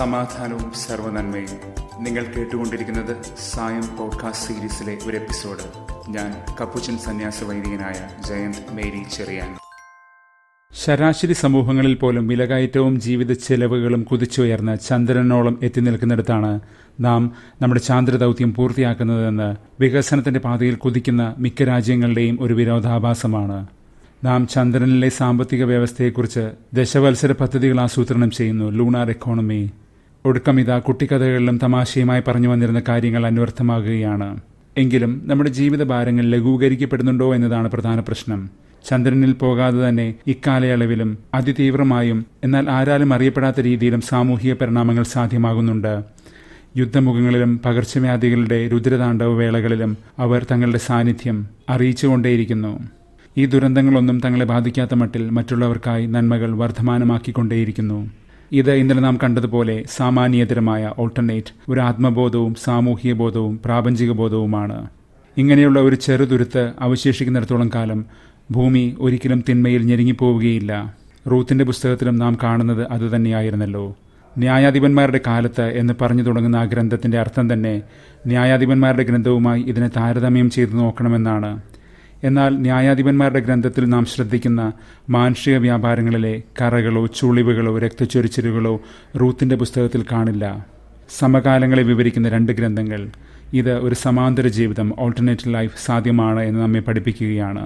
സമാധാനവും സർവനന്മയും നിങ്ങൾ കേട്ടുകൊണ്ടിരിക്കുന്നത് സായം പോഡ്കാസ്റ്റ് സീരീസിലെ ഒരു എപ്പിസോഡ് ഞാൻ കപ്പുച്ചൻ സന്യാസ വൈദികനായ ജയന്ത് മേരി ചെറിയാൻ ശരാശരി സമൂഹങ്ങളിൽ പോലും വിലകയറ്റവും ജീവിത ചെലവുകളും കുതിച്ചുയർന്ന് ചന്ദ്രനോളം എത്തി നിൽക്കുന്നിടത്താണ് നാം നമ്മുടെ ചാന്ദ്ര ദൗത്യം പൂർത്തിയാക്കുന്നതെന്ന് വികസനത്തിന്റെ പാതയിൽ കുതിക്കുന്ന മിക്ക രാജ്യങ്ങളുടെയും ഒരു വിരോധാഭാസമാണ് നാം ചന്ദ്രനിലെ സാമ്പത്തിക വ്യവസ്ഥയെക്കുറിച്ച് ദശവത്സര പദ്ധതികൾ ആസൂത്രണം ചെയ്യുന്നു ലൂണാർ എക്കോണമി ഒടുക്കം ഇതാ കുട്ടിക്കഥകളിലും തമാശയുമായി പറഞ്ഞു വന്നിരുന്ന കാര്യങ്ങൾ അന്വർത്ഥമാകുകയാണ് എങ്കിലും നമ്മുടെ ജീവിത ഭാരങ്ങൾ ലഘൂകരിക്കപ്പെടുന്നുണ്ടോ എന്നതാണ് പ്രധാന പ്രശ്നം ചന്ദ്രനിൽ പോകാതെ തന്നെ ഇക്കാലയളവിലും അതിതീവ്രമായും എന്നാൽ ആരാലും അറിയപ്പെടാത്ത രീതിയിലും സാമൂഹിക പരിണാമങ്ങൾ സാധ്യമാകുന്നുണ്ട് യുദ്ധമുഖങ്ങളിലും പകർച്ചവ്യാധികളുടെ രുദ്രതാണ്ഡവ വേളകളിലും അവർ തങ്ങളുടെ സാന്നിധ്യം അറിയിച്ചുകൊണ്ടേയിരിക്കുന്നു ഈ ദുരന്തങ്ങളൊന്നും തങ്ങളെ ബാധിക്കാത്ത മട്ടിൽ മറ്റുള്ളവർക്കായി നന്മകൾ വർധമാനമാക്കിക്കൊണ്ടേയിരിക്കുന്നു ഇത് ഇന്നലെ നാം കണ്ടതുപോലെ സാമാന്യേതരമായ ഓൾട്ടർനേറ്റ് ഒരു ആത്മബോധവും സാമൂഹിക ബോധവും പ്രാപഞ്ചിക ബോധവുമാണ് ഇങ്ങനെയുള്ള ഒരു ചെറുതുരുത്ത് അവശേഷിക്കുന്നിടത്തോളം കാലം ഭൂമി ഒരിക്കലും തിന്മയിൽ ഞെരുങ്ങിപ്പോവുകയില്ല റൂത്തിന്റെ പുസ്തകത്തിലും നാം കാണുന്നത് അതുതന്നെയായിരുന്നല്ലോ ന്യായാധിപന്മാരുടെ കാലത്ത് എന്ന് പറഞ്ഞു തുടങ്ങുന്ന ആ ഗ്രന്ഥത്തിന്റെ അർത്ഥം തന്നെ ന്യായാധിപന്മാരുടെ ഗ്രന്ഥവുമായി ഇതിനെ താരതമ്യം ചെയ്തു നോക്കണമെന്നാണ് എന്നാൽ ന്യായാധിപന്മാരുടെ ഗ്രന്ഥത്തിൽ നാം ശ്രദ്ധിക്കുന്ന മാനുഷിക വ്യാപാരങ്ങളിലെ കറകളോ ചുളിവുകളോ രക്തച്ചൊരിച്ചിലുകളോ റൂത്തിന്റെ പുസ്തകത്തിൽ കാണില്ല സമകാലങ്ങളെ വിവരിക്കുന്ന രണ്ട് ഗ്രന്ഥങ്ങൾ ഇത് ഒരു സമാന്തര ജീവിതം ഓൾട്ടർനേറ്റീവ് ലൈഫ് സാധ്യമാണ് എന്ന് നമ്മെ പഠിപ്പിക്കുകയാണ്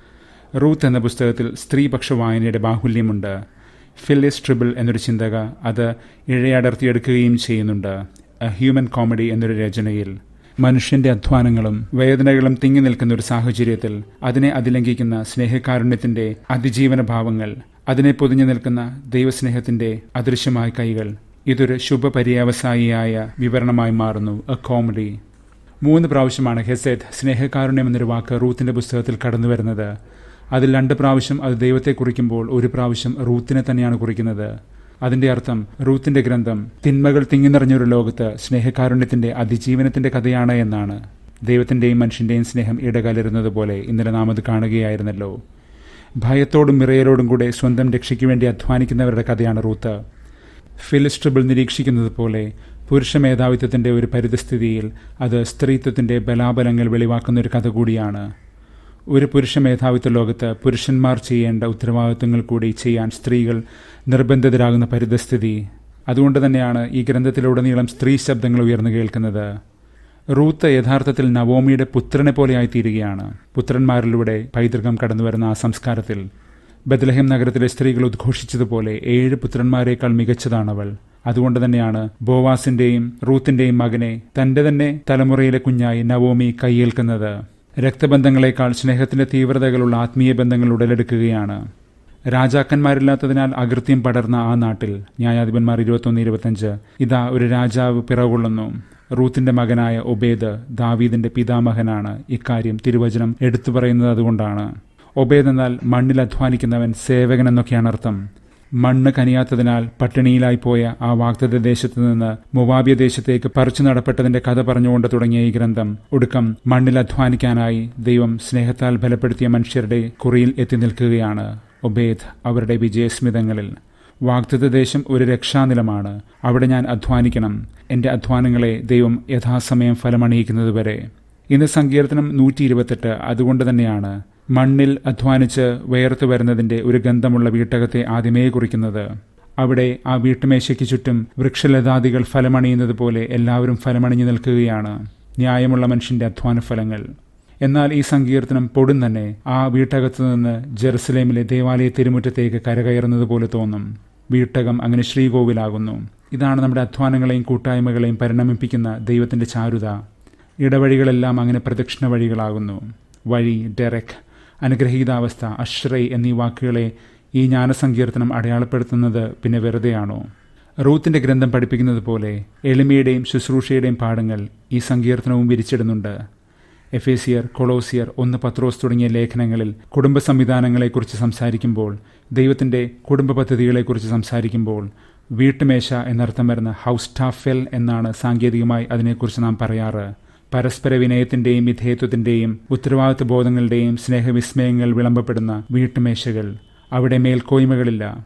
റൂത്ത് എന്ന പുസ്തകത്തിൽ സ്ത്രീപക്ഷ വായനയുടെ ബാഹുല്യമുണ്ട് ഫില്ലിസ് ട്രിബിൾ എന്നൊരു ചിന്തക അത് ഇഴയടർത്തിയെടുക്കുകയും ചെയ്യുന്നുണ്ട് എ ഹ്യൂമൻ കോമഡി എന്നൊരു രചനയിൽ മനുഷ്യന്റെ അധ്വാനങ്ങളും വേദനകളും തിങ്ങി നിൽക്കുന്ന ഒരു സാഹചര്യത്തിൽ അതിനെ അതിലംഘിക്കുന്ന സ്നേഹകാരുണ്യത്തിന്റെ അതിജീവന ഭാവങ്ങൾ അതിനെ പൊതിഞ്ഞു നിൽക്കുന്ന ദൈവസ്നേഹത്തിന്റെ അദൃശ്യമായ കൈകൾ ഇതൊരു ശുഭപര്യാവസായിയായ വിവരണമായി മാറുന്നു എ കോമഡി മൂന്ന് പ്രാവശ്യമാണ് ഹെസെറ്റ് സ്നേഹകാരുണ്യം എന്നൊരു വാക്ക് റൂത്തിന്റെ പുസ്തകത്തിൽ കടന്നു വരുന്നത് അതിൽ രണ്ട് പ്രാവശ്യം അത് ദൈവത്തെ കുറിക്കുമ്പോൾ ഒരു പ്രാവശ്യം റൂത്തിനെ തന്നെയാണ് കുറിക്കുന്നത് അതിന്റെ അർത്ഥം റൂത്തിന്റെ ഗ്രന്ഥം തിന്മകൾ തിങ്ങി നിറഞ്ഞൊരു ലോകത്ത് സ്നേഹകാരുണ്യത്തിന്റെ അതിജീവനത്തിന്റെ കഥയാണ് എന്നാണ് ദൈവത്തിന്റെയും മനുഷ്യന്റെയും സ്നേഹം ഇടകലരുന്നത് പോലെ ഇന്നലെ നാം അത് കാണുകയായിരുന്നല്ലോ ഭയത്തോടും മിറയലോടും കൂടെ സ്വന്തം രക്ഷയ്ക്ക് വേണ്ടി അധ്വാനിക്കുന്നവരുടെ കഥയാണ് റൂത്ത് ഫിലിസ്ട്രിബിൾ നിരീക്ഷിക്കുന്നത് പോലെ പുരുഷ മേധാവിത്വത്തിന്റെ ഒരു പരിതസ്ഥിതിയിൽ അത് സ്ത്രീത്വത്തിന്റെ ബലാബലങ്ങൾ വെളിവാക്കുന്ന ഒരു കഥ കൂടിയാണ് ഒരു പുരുഷ മേധാവിത്വ ലോകത്ത് പുരുഷന്മാർ ചെയ്യേണ്ട ഉത്തരവാദിത്വങ്ങൾ കൂടി ചെയ്യാൻ സ്ത്രീകൾ നിർബന്ധിതരാകുന്ന പരിതസ്ഥിതി അതുകൊണ്ട് തന്നെയാണ് ഈ ഗ്രന്ഥത്തിലുടനീളം സ്ത്രീ ശബ്ദങ്ങൾ ഉയർന്നു കേൾക്കുന്നത് റൂത്ത് യഥാർത്ഥത്തിൽ നവോമിയുടെ പുത്രനെ പോലെയായി തീരുകയാണ് പുത്രന്മാരിലൂടെ പൈതൃകം കടന്നുവരുന്ന ആ സംസ്കാരത്തിൽ ബദലഹം നഗരത്തിലെ സ്ത്രീകൾ ഉദ്ഘോഷിച്ചതുപോലെ ഏഴ് പുത്രന്മാരെക്കാൾ മികച്ചതാണവൾ അതുകൊണ്ട് തന്നെയാണ് ബോവാസിന്റെയും റൂത്തിന്റെയും മകനെ തന്റെ തന്നെ തലമുറയിലെ കുഞ്ഞായി നവോമി കൈയേൽക്കുന്നത് രക്തബന്ധങ്ങളെക്കാൾ സ്നേഹത്തിന്റെ തീവ്രതകളുള്ള ആത്മീയ ബന്ധങ്ങൾ ഉടലെടുക്കുകയാണ് രാജാക്കന്മാരില്ലാത്തതിനാൽ അകൃത്യം പടർന്ന ആ നാട്ടിൽ ന്യായാധിപന്മാർ ഇരുപത്തൊന്ന് ഇരുപത്തഞ്ച് ഇതാ ഒരു രാജാവ് പിറകൊള്ളുന്നു റൂത്തിന്റെ മകനായ ഒബേദ് ദാവീദിന്റെ പിതാമഹനാണ് ഇക്കാര്യം തിരുവചനം എടുത്തു പറയുന്നത് അതുകൊണ്ടാണ് ഒബേദ് എന്നാൽ മണ്ണിൽ അധ്വാനിക്കുന്നവൻ സേവകൻ എന്നൊക്കെയാണ് അർത്ഥം മണ്ണ് കനിയാത്തതിനാൽ പട്ടിണിയിലായി പോയ ആ വാഗ്ദത്ത ദേശത്തു നിന്ന് മുവാബിയ ദേശത്തേക്ക് പറിച്ചു നടപ്പെട്ടതിന്റെ കഥ പറഞ്ഞുകൊണ്ട് തുടങ്ങിയ ഈ ഗ്രന്ഥം ഒടുക്കം മണ്ണിൽ അധ്വാനിക്കാനായി ദൈവം സ്നേഹത്താൽ ബലപ്പെടുത്തിയ മനുഷ്യരുടെ കുറിയിൽ എത്തി നിൽക്കുകയാണ് ഒബേദ് അവരുടെ വിജയസ്മിതങ്ങളിൽ വാഗ്ദത്ത ദേശം ഒരു രക്ഷാനിലമാണ് അവിടെ ഞാൻ അധ്വാനിക്കണം എന്റെ അധ്വാനങ്ങളെ ദൈവം യഥാസമയം ഫലമണിയിക്കുന്നതുവരെ ഇന്ന് സങ്കീർത്തനം നൂറ്റി ഇരുപത്തെട്ട് അതുകൊണ്ട് തന്നെയാണ് മണ്ണിൽ അധ്വാനിച്ച് വേർത്തു വരുന്നതിന്റെ ഒരു ഗന്ധമുള്ള വീട്ടകത്തെ ആദ്യമേ കുറിക്കുന്നത് അവിടെ ആ വീട്ടുമേശയ്ക്ക് ചുറ്റും വൃക്ഷലതാദികൾ ഫലമണിയുന്നത് പോലെ എല്ലാവരും ഫലമണിഞ്ഞു നിൽക്കുകയാണ് ന്യായമുള്ള മനുഷ്യന്റെ അധ്വാന ഫലങ്ങൾ എന്നാൽ ഈ സങ്കീർത്തനം പൊടും തന്നെ ആ വീട്ടകത്തു നിന്ന് ജെറുസലേമിലെ ദേവാലയ തിരുമുറ്റത്തേക്ക് കരകയറുന്നത് പോലെ തോന്നും വീട്ടകം അങ്ങനെ ശ്രീകോവിലാകുന്നു ഇതാണ് നമ്മുടെ അധ്വാനങ്ങളെയും കൂട്ടായ്മകളെയും പരിണമിപ്പിക്കുന്ന ദൈവത്തിന്റെ ചാരുത ഇടവഴികളെല്ലാം അങ്ങനെ പ്രദക്ഷിണ വഴികളാകുന്നു വഴി ഡെറക് അനുഗ്രഹീതാവസ്ഥ അശ്രയ് എന്നീ വാക്കുകളെ ഈ ജ്ഞാനസങ്കീർത്തനം അടയാളപ്പെടുത്തുന്നത് പിന്നെ വെറുതെയാണോ റൂത്തിന്റെ ഗ്രന്ഥം പഠിപ്പിക്കുന്നത് പോലെ എളിമയുടെയും ശുശ്രൂഷയുടെയും പാഠങ്ങൾ ഈ സങ്കീർത്തനവും വിരിച്ചിടുന്നുണ്ട് എഫേസിയർ കൊളോസിയർ ഒന്ന് പത്രോസ് തുടങ്ങിയ ലേഖനങ്ങളിൽ കുടുംബ സംവിധാനങ്ങളെക്കുറിച്ച് സംസാരിക്കുമ്പോൾ ദൈവത്തിന്റെ കുടുംബ പദ്ധതികളെക്കുറിച്ച് സംസാരിക്കുമ്പോൾ വീട്ടുമേശ എന്നർത്ഥം വരുന്ന ഹൗസ് ടാഫെൽ എന്നാണ് സാങ്കേതികമായി അതിനെക്കുറിച്ച് നാം പറയാറ് പരസ്പര വിനയത്തിന്റെയും വിധേയത്വത്തിന്റെയും ഉത്തരവാദിത്വ ബോധങ്ങളുടെയും സ്നേഹവിസ്മയങ്ങൾ വിളമ്പപ്പെടുന്ന വീട്ടുമേശകൾ അവിടെ മേൽക്കോയ്മകളില്ല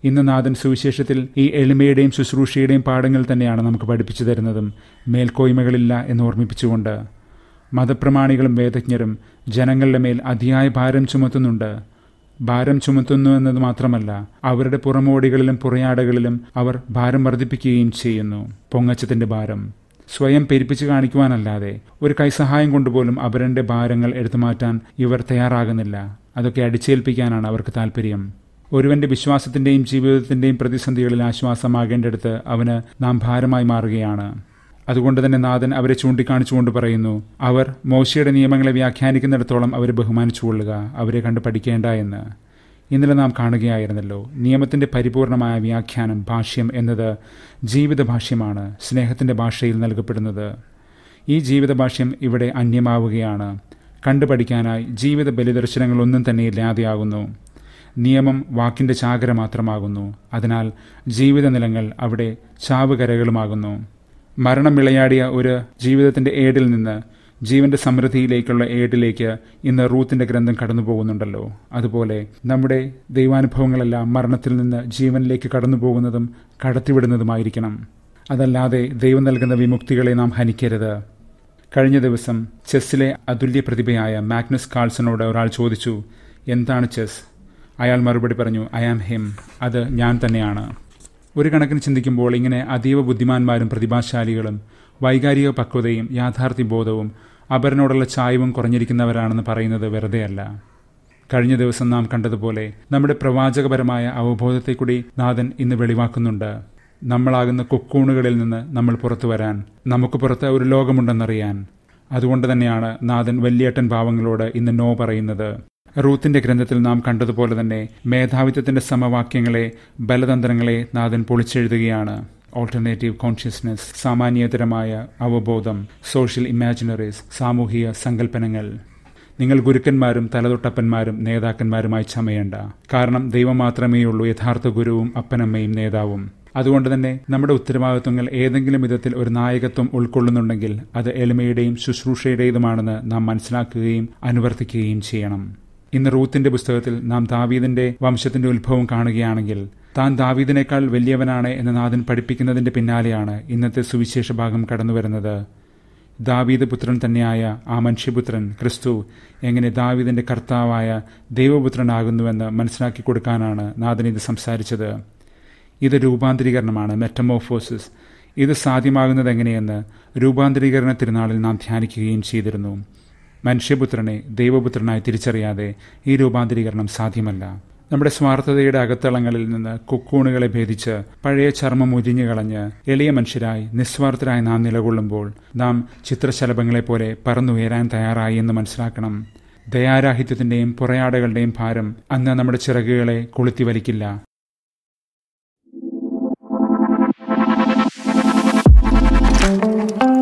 ഇന്ന് നാഥൻ സുവിശേഷത്തിൽ ഈ എളിമയുടെയും ശുശ്രൂഷയുടെയും പാഠങ്ങൾ തന്നെയാണ് നമുക്ക് പഠിപ്പിച്ചു തരുന്നതും മേൽക്കോയ്മകളില്ല എന്ന് ഓർമ്മിപ്പിച്ചുകൊണ്ട് മതപ്രമാണികളും വേദജ്ഞരും ജനങ്ങളുടെ മേൽ അതിയായ ഭാരം ചുമത്തുന്നുണ്ട് ഭാരം ചുമത്തുന്നു എന്നത് മാത്രമല്ല അവരുടെ പുറമോടികളിലും പുറയാടകളിലും അവർ ഭാരം വർദ്ധിപ്പിക്കുകയും ചെയ്യുന്നു പൊങ്ങച്ചത്തിന്റെ ഭാരം സ്വയം പെരുപ്പിച്ചു കാണിക്കുവാനല്ലാതെ ഒരു കൈസഹായം കൊണ്ടുപോലും അവരുടെ ഭാരങ്ങൾ എടുത്തു മാറ്റാൻ ഇവർ തയ്യാറാകുന്നില്ല അതൊക്കെ അടിച്ചേൽപ്പിക്കാനാണ് അവർക്ക് താല്പര്യം ഒരുവന്റെ വിശ്വാസത്തിന്റെയും ജീവിതത്തിന്റെയും പ്രതിസന്ധികളിൽ ആശ്വാസമാകേണ്ടടുത്ത് അവന് നാം ഭാരമായി മാറുകയാണ് അതുകൊണ്ട് തന്നെ നാഥൻ അവരെ ചൂണ്ടിക്കാണിച്ചുകൊണ്ട് പറയുന്നു അവർ മോശയുടെ നിയമങ്ങളെ വ്യാഖ്യാനിക്കുന്നിടത്തോളം അവരെ ബഹുമാനിച്ചുകൊള്ളുക അവരെ കണ്ട് പഠിക്കേണ്ട എന്ന് ഇന്നലെ നാം കാണുകയായിരുന്നല്ലോ നിയമത്തിന്റെ പരിപൂർണമായ വ്യാഖ്യാനം ഭാഷ്യം എന്നത് ജീവിത ഭാഷ്യമാണ് സ്നേഹത്തിന്റെ ഭാഷയിൽ നൽകപ്പെടുന്നത് ഈ ജീവിത ഭാഷ്യം ഇവിടെ അന്യമാവുകയാണ് കണ്ടുപഠിക്കാനായി ജീവിത ബലിദർശനങ്ങളൊന്നും തന്നെ ഇല്ലാതെയാകുന്നു നിയമം വാക്കിന്റെ ചാകര മാത്രമാകുന്നു അതിനാൽ ജീവിത നിലങ്ങൾ അവിടെ ചാവുകരകളുമാകുന്നു മരണം വിളയാടിയ ഒരു ജീവിതത്തിന്റെ ഏടിൽ നിന്ന് ജീവന്റെ സമൃദ്ധിയിലേക്കുള്ള ഏടിലേക്ക് ഇന്ന് റൂത്തിന്റെ ഗ്രന്ഥം കടന്നു പോകുന്നുണ്ടല്ലോ അതുപോലെ നമ്മുടെ ദൈവാനുഭവങ്ങളെല്ലാം മരണത്തിൽ നിന്ന് ജീവനിലേക്ക് കടന്നു പോകുന്നതും കടത്തിവിടുന്നതുമായിരിക്കണം അതല്ലാതെ ദൈവം നൽകുന്ന വിമുക്തികളെ നാം ഹനിക്കരുത് കഴിഞ്ഞ ദിവസം ചെസ്സിലെ അതുല്യ പ്രതിഭയായ മാഗ്നസ് കാൾസനോട് ഒരാൾ ചോദിച്ചു എന്താണ് ചെസ് അയാൾ മറുപടി പറഞ്ഞു ഐ ആം ഹിം അത് ഞാൻ തന്നെയാണ് ഒരു കണക്കിന് ചിന്തിക്കുമ്പോൾ ഇങ്ങനെ അതീവ ബുദ്ധിമാന്മാരും പ്രതിഭാശാലികളും വൈകാരിക പക്വതയും യാഥാർത്ഥ്യബോധവും അവരിനോടുള്ള ചായവും കുറഞ്ഞിരിക്കുന്നവരാണെന്ന് പറയുന്നത് വെറുതെയല്ല കഴിഞ്ഞ ദിവസം നാം കണ്ടതുപോലെ നമ്മുടെ പ്രവാചകപരമായ അവബോധത്തെ കൂടി നാഥൻ ഇന്ന് വെളിവാക്കുന്നുണ്ട് നമ്മളാകുന്ന കൊക്കൂണുകളിൽ നിന്ന് നമ്മൾ പുറത്തു വരാൻ നമുക്ക് പുറത്ത് ഒരു ലോകമുണ്ടെന്നറിയാൻ അതുകൊണ്ട് തന്നെയാണ് നാഥൻ വല്യേട്ടൻ ഭാവങ്ങളോട് ഇന്ന് നോ പറയുന്നത് റൂത്തിന്റെ ഗ്രന്ഥത്തിൽ നാം കണ്ടതുപോലെ തന്നെ മേധാവിത്വത്തിന്റെ സമവാക്യങ്ങളെ ബലതന്ത്രങ്ങളെ നാഥൻ പൊളിച്ചെഴുതുകയാണ് ഓൾട്ടർനേറ്റീവ് കോൺഷ്യസ്നസ് സാമാന്യേതരമായ അവബോധം സോഷ്യൽ ഇമാജിനറീസ് സാമൂഹിക സങ്കല്പനങ്ങൾ നിങ്ങൾ ഗുരുക്കന്മാരും തലതൊട്ടപ്പന്മാരും നേതാക്കന്മാരുമായി ചമയേണ്ട കാരണം ദൈവം മാത്രമേയുള്ളൂ യഥാർത്ഥ ഗുരുവും അപ്പനമ്മയും നേതാവും അതുകൊണ്ട് തന്നെ നമ്മുടെ ഉത്തരവാദിത്വങ്ങൾ ഏതെങ്കിലും വിധത്തിൽ ഒരു നായകത്വം ഉൾക്കൊള്ളുന്നുണ്ടെങ്കിൽ അത് എളിമയുടെയും ശുശ്രൂഷയുടേതുമാണെന്ന് നാം മനസ്സിലാക്കുകയും അനുവർത്തിക്കുകയും ചെയ്യണം ഇന്ന് റൂത്തിന്റെ പുസ്തകത്തിൽ നാം ദാവീദിന്റെ വംശത്തിന്റെ ഉത്ഭവം കാണുകയാണെങ്കിൽ താൻ ദാവീദിനേക്കാൾ വലിയവനാണ് എന്ന് നാഥൻ പഠിപ്പിക്കുന്നതിന്റെ പിന്നാലെയാണ് ഇന്നത്തെ സുവിശേഷ ഭാഗം കടന്നുവരുന്നത് ദാവീദ് പുത്രൻ തന്നെയായ ആ മനുഷ്യപുത്രൻ ക്രിസ്തു എങ്ങനെ ദാവീദിന്റെ കർത്താവായ ദൈവപുത്രനാകുന്നുവെന്ന് മനസ്സിലാക്കി കൊടുക്കാനാണ് നാഥൻ ഇത് സംസാരിച്ചത് ഇത് രൂപാന്തരീകരണമാണ് മെറ്റമോഫോസിസ് ഇത് സാധ്യമാകുന്നത് എങ്ങനെയെന്ന് രൂപാന്തരീകരണ തിരുനാളിൽ നാം ധ്യാനിക്കുകയും ചെയ്തിരുന്നു മനുഷ്യപുത്രനെ ദൈവപുത്രനായി തിരിച്ചറിയാതെ ഈ രൂപാന്തരീകരണം സാധ്യമല്ല നമ്മുടെ സ്വാർത്ഥതയുടെ അകത്തളങ്ങളിൽ നിന്ന് കുക്കൂണുകളെ ഭേദിച്ച് പഴയ ചർമ്മം ഉരിഞ്ഞു കളഞ്ഞ് എളിയ മനുഷ്യരായി നിസ്വാർത്ഥരായി നാം നിലകൊള്ളുമ്പോൾ നാം ചിത്രശലഭങ്ങളെപ്പോലെ പറന്നുയരാൻ തയ്യാറായി എന്ന് മനസ്സിലാക്കണം ദയാരാഹിത്യത്തിന്റെയും പുറയാടകളുടെയും ഭാരം അന്ന് നമ്മുടെ ചിറകുകളെ കൊളുത്തി വലിക്കില്ല thank you